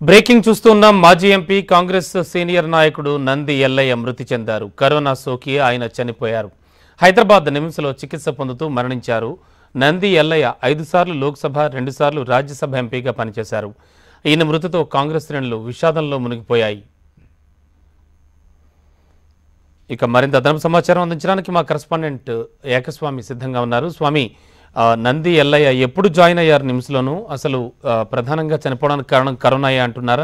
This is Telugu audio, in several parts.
బ్రేకింగ్ చూస్తున్నాం మాజీ ఎంపీ కాంగ్రెస్ సీనియర్ నాయకుడు నంది ఎల్లయ్య మృతి చెందారు కరోనా సోకి ఆయన చనిపోయారు హైదరాబాద్ నిమ్స్లో చికిత్స పొందుతూ మరణించారు నంది ఎల్లయ్య ఐదు సార్లు లోక్సభ రెండుసార్లు రాజ్యసభ ఎంపీగా పనిచేశారు ఈయన మృతితో కాంగ్రెస్ శ్రేణులు విషాదంలో మునిగిపోయాయి ఇక మరింత అదనపు సమాచారం అందించడానికి మా కరెస్పాండెంట్ ఏకస్వామి సిద్ధంగా ఉన్నారు స్వామి ఆ, నంది ఎల్లయ్య ఎప్పుడు జాయిన్ అయ్యారు నిమ్స్లోను అసలు ఆ, ప్రధానంగా చనిపోవడానికి కారణం కరోనాయే అంటున్నారా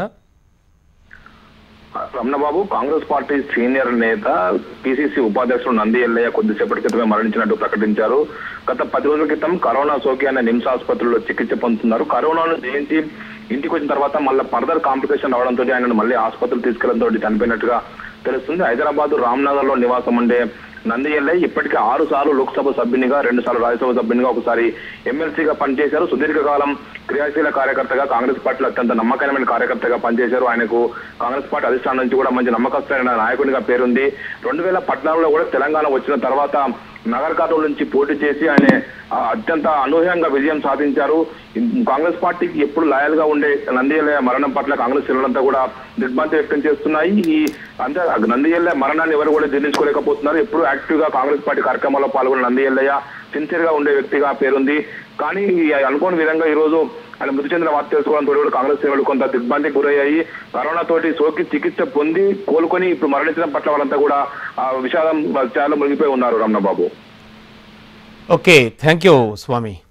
రమణబాబు కాంగ్రెస్ పార్టీ సీనియర్ నేత పిసిసి ఉపాధ్యక్షుడు నంది ఎల్లయ్య కొద్దిసేపటి క్రితమే మరణించినట్టు ప్రకటించారు గత పది రోజుల క్రితం కరోనా సోకి అనే నిమ్స్ ఆసుపత్రిలో చికిత్స పొందుతున్నారు కరోనాను జయించి ఇంటికి వచ్చిన తర్వాత మళ్ళీ ఫర్దర్ కాంప్లికేషన్ రావడంతో ఆయనను మళ్ళీ ఆసుపత్రికి తీసుకెళ్లడంతో చనిపోయినట్టుగా తెలుస్తుంది హైదరాబాద్ రామ్నగర్ లో నివాసం ఉండే నంది ఎల్లయ్య ఇప్పటికే ఆరు సార్లు లోక్సభ సభ్యునిగా రెండు సార్లు రాజ్యసభ సభ్యునిగా ఒకసారి ఎమ్మెల్సీగా పనిచేశారు సుదీర్ఘకాలం క్రియాశీల కార్యకర్తగా కాంగ్రెస్ పార్టీలో అత్యంత నమ్మకమైన కార్యకర్తగా పనిచేశారు ఆయనకు కాంగ్రెస్ పార్టీ అధిష్టానం నుంచి కూడా మంచి నమ్మకస్తులైన నాయకునిగా పేరుంది రెండు వేల పద్నాలుగులో కూడా తెలంగాణ వచ్చిన తర్వాత నగర్ కర్నూలు నుంచి పోటీ చేసి ఆయన ఆ, అత్యంత అనూహ్యంగా విజయం సాధించారు కాంగ్రెస్ పార్టీకి ఎప్పుడు లాయల్ గా ఉండే నందియల్ల మరణం పట్ల కాంగ్రెస్ శ్రేణులంతా కూడా దిగ్భ్రాంతి వ్యక్తం చేస్తున్నాయి ఈ అంతే నందియల్ల మరణాన్ని ఎవరు కూడా జీర్ణించుకోలేకపోతున్నారు ఎప్పుడు యాక్టివ్ గా కాంగ్రెస్ పార్టీ కార్యక్రమాల్లో పాల్గొన్న నందియల్లయ్య సిన్సియర్ గా ఉండే వ్యక్తిగా పేరుంది కానీ ఈ అనుకోని విధంగా ఈ రోజు ఆయన మృతి చెందిన వార్త తెలుసుకోవడంతో కూడా కాంగ్రెస్ శ్రేణులు కొంత దిగ్భ్రాంతికి గురయ్యాయి కరోనా తోటి సోకి చికిత్స పొంది కోలుకొని ఇప్పుడు మరణించడం పట్ల వాళ్ళంతా కూడా ఆ విషాదం చాలా మునిగిపోయి ఉన్నారు Ramanababu okay thank you Swamy